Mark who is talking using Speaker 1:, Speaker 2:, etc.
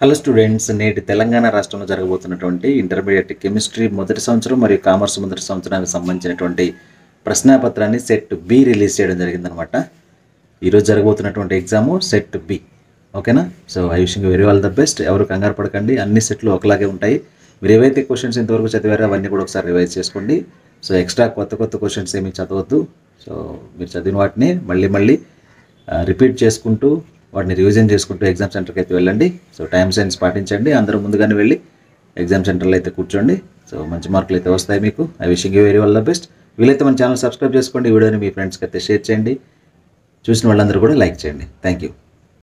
Speaker 1: hello students నేటి తెలంగాణ రాష్ట్రంలో జరగబోతున్నటువంటి intermediate chemistry మొదటి సంవత్సరం మరియు కామర్స్ మొదటి సంవత్సరానికి సంబంధించినటువంటి ప్రశ్నాపత్రాన్ని సెట్ బి రిలీజ్ చేయడం జరిగిందనమాట ఈరోజు జరగబోతున్నటువంటి ఎగ్జాము సెట్ బి ఓకేనా so I wishing very all the best ఎవరు కంగారు పడకండి అన్ని సెట్లు ఒకలాగే ఉంటాయి మీరు ఏవైతే క్వశ్చన్స్ ఇంతవరకు చదివారో అవన్నీ కూడా ఒకసారి రివైజ్ చేసుకోండి సో ఎక్స్ట్రా కొత్త కొత్త క్వశ్చన్స్ ఏమీ చదవద్దు సో మీరు చదివిన వాటిని మళ్ళీ మళ్ళీ రిపీట్ చేసుకుంటూ వాటిని రివిజన్ చేసుకుంటూ ఎగ్జామ్ సెంటర్కి అయితే వెళ్ళండి సో టైం సెన్స్ పాటించండి అందరూ ముందుగానే వెళ్ళి ఎగ్జామ్ సెంటర్లో అయితే కూర్చోండి సో మంచి మార్కులు అయితే వస్తాయి మీకు I wishing you very all the best వీలైతే మన ఛానల్ సబ్స్క్రైబ్ చేసుకోండి ఈ వీడియోని మీ ఫ్రెండ్స్కి అయితే షేర్ చేయండి చూసిన వాళ్ళందరూ కూడా లైక్ చేయండి థ్యాంక్ యూ